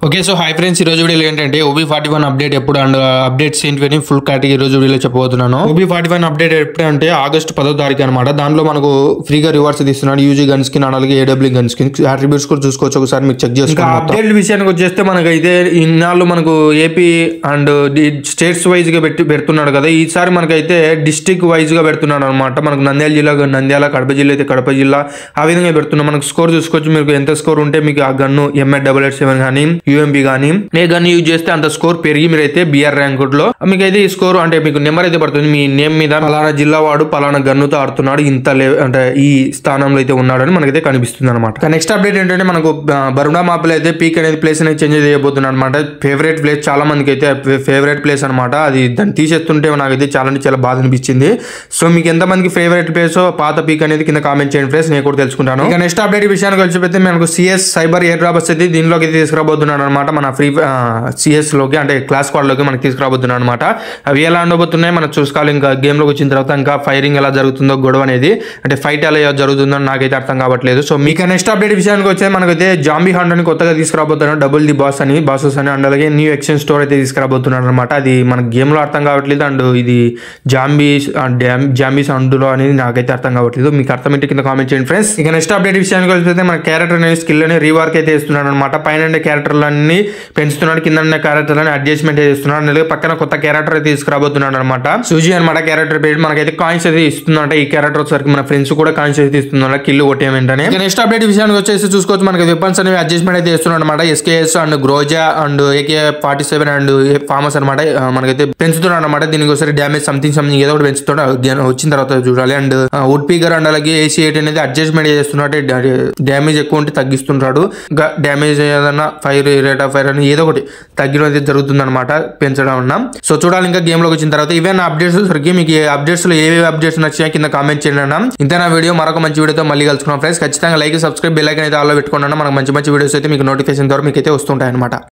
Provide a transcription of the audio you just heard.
okay so hi friends ఈ రోజు వీడియోలో ఏంటంటే ఓబీ ఫార్టీ వన్ అప్డేట్ ఎప్పుడు అండ్ అప్డేట్స్ ఏంటి ఫుల్ క్లారిటీ ఈ రోజు వీడియోలో చెప్పబోతున్నాను ఓబీ ఫార్టీ వన్ అప్డేట్ ఎప్పుడు అంటే ఆగస్ట్ పదో తారీఖు అనమాట దాంట్లో మనకు ఫ్రీగా రివార్డ్స్ ఇస్తున్నాడు యూజీ గన్స్ కి అలాగే ఏడబ్ల్యూ గన్స్ కి అట్రిబ్యూట్స్ కూడా చూసుకోవచ్చు ఒకసారి మీకు చెక్ చేసుకోవాలి అప్డేట్ విషయానికి వచ్చేస్తే మనకు అయితే ఇన్నాళ్ళు మనకు ఏపీ అండ్ స్టేట్స్ వైజ్ గా పెట్టి పెడుతున్నాడు కదా ఈసారి మనకైతే డిస్టిక్ వైజ్ గా పెడుతున్నాడు అనమాట మనకు నంద్యాల జిల్లా నంద్యాల కడప జిల్లా అయితే కడప జిల్లా ఆ విధంగా పెడుతున్నాం మనకు స్కోర్ చూసుకోవచ్చు మీకు ఎంత స్కోర్ ఉంటే మీకు ఆ గన్ను ఎంఎడ్ డబల్ ఎయిట్ సెవెన్ కానీ యూఎంబి కానీ ఏ గన్ యూజ్ చేస్తే అంత స్కోర్ పెరిగి మీరైతే బిఆర్ ర్యాంక్ లో మీకు అయితే ఈ స్కోర్ అంటే మీకు నెంబర్ అయితే పడుతుంది మీ నేమ్ మీద పలానా జిల్లా వాడు పలానా గన్నుతో ఆడుతున్నాడు ఇంత లే అంటే ఈ స్థానంలో అయితే ఉన్నాడని మనకైతే కనిపిస్తుంది అనమాట నెక్స్ట్ అప్డేట్ ఏంటంటే మనకు ఆ, బరుడా మాపలో అయితే పీక్ అనేది ప్లేస్ అనేది చేంజ్ చేయబోతున్నాడు అనమాట ఫేవరెట్ ప్లేస్ చాలా మందికి అయితే ఫేవరెట్ ప్లేస్ అనమాట అది దాన్ని తీసేస్తుంటే నాకైతే చాలా అంటే చాలా బాధ అనిపించింది సో మీకు ఎంత మందికి ఫేవరెట్ ప్లేస్ పాత పీక్ అనేది కింద కామెంట్ చేయండి ఫ్రెండ్స్ నేను కూడా తెలుసుకుంటాను ఇక నెక్స్ట్ అప్డేట్ విషయానికి వచ్చిపోతే మనకు సిఎస్ సైబర్ ఎయిర్ డ్రాప్ అయితే దీనిలోకి అయితే తీసుకురాబోతున్నాడు అనమాట మన ఫ్రీ సిఎస్ లోకి అంటే క్లాస్ స్క్వాడ్ లోకి మనకి తీసుకురాబోతున్నాడు అనమాట అవి ఎలా ఉండబోతున్నాయి మనం చూసుకోవాలి ఇంకా గేమ్ లోకి వచ్చిన తర్వాత ఇంకా ఫైరింగ్ ఎలా జరుగుతుందో గొడవ అనేది అంటే ఫైట్ ఎలా జరుగుతుందో నాకైతే అర్థం కావట్లేదు సో మీకు నెక్స్ట్ అప్డేట్ విషయానికి వచ్చే మనకైతే జాంబీ హండ్ అని కొత్తగా తీసుకురాబోతున్నాడు డబుల్ ది బాస్ అని బాసెస్ అని అండ్ అలాగే న్యూ ఎక్స్చేంజ్ స్టోర్ అయితే తీసుకురాబోతున్నాడు అనమాట అది మన గేమ్ లో అర్థం కావట్లేదు అండ్ ఇది జాంబీస్ జాంబీస్ అందులో అనేది నాకైతే అర్థం కావట్లేదు మీకు అర్థమైతే కింద కామెంట్ చేయండి ఫ్రెండ్స్ ఇక నెక్స్ట్ అప్డేట్ విషయానికి వస్తే మన క్యారెక్టర్ అనేది స్కిల్ అని రీవర్క్ అయితే ఇస్తున్నాడు అనమాట పైన ఉండే క్యారెక్టర్లన్నీ పెంచుతున్నాడు కింద ఉన్న క్యారెక్టర్లని అడ్జస్ట్మెంట్ చేస్తున్నాడు అండ్ అలాగే పక్కన కొత్త క్యారెక్టర్ అయితే తీసుకురాబోతున్నాడు అనమాట సూజీ అనమాట క్యారెక్టర్ పేరు మనకైతే కాయిన్స్ అయితే ఇస్తుందంట ఈ క్యారెక్టర్ వచ్చేసరికి మన ఫ్రెండ్స్ కూడా కాయిన్స్ అయితే ఇస్తుందంట కిల్లు కొట్టే వెంటనే ఇక నెక్స్ట్ అప్డేట్ విషయానికి వచ్చేసి చూసుకోవచ్చు మనకి వెపన్స్ అనేవి అడ్జస్ట్మెంట్ అయితే చేస్తున్నాడు అనమాట SKS and Groza and AK forty seven and FAMAS అనమాట మనకైతే పెంచుతున్నాడు అనమాట దీనికి ఒకసారి డ్యామేజ్ సంథింగ్ సంథింగ్ ఏదో ఒకటి పెంచుతున్నాడు దీని వచ్చిన తర్వాత చూడాలి అండ్ వుడ్ పీకర్ అండ్ అలాగే ఏసీ ఎయిట్ అనేది అడ్జస్ట్మెంట్ చేస్తున్నాడు డ్యామేజ్ ఎక్కువ ఉంటే తగ్గిస్తుంటాడు ఇంకా డ్యామేజ్ ఏదన్నా ఫైర్ రేట్ ఆఫ్ ఫైర్ అని ఏదో ఒకటి తగ్గడం అయితే జరుగుతుంది అనమాట పెంచడం అన్నా సో చూడాలి ఇంకా గేమ్ లోకి వచ్చిన తర్వాత ఇవే నా అప్డేట్స్ సరికి మీకు ఈ అప్డేట్స్ లో ఏవేవి అప్డేట్స్ నచ్చాయి కింద కామెంట్ చేయండి అన్న ఇంత నా వీడియో మరొక మంచి వీడియోతో మళ్ళీ కలుసుకున్నాం ఫ్రెండ్స్ ఖచ్చితంగా లైక్ సబ్స్క్రైబ్ బెల్ ఐకన్ అయితే ఆల్లో పెట్టుకోండి అన్న మనకు మంచి మంచి వీడియోస్ అయితే మీకు నోటిఫికేషన్ ద్వారా మీకు అయితే వస్తుంటాయి అనమాట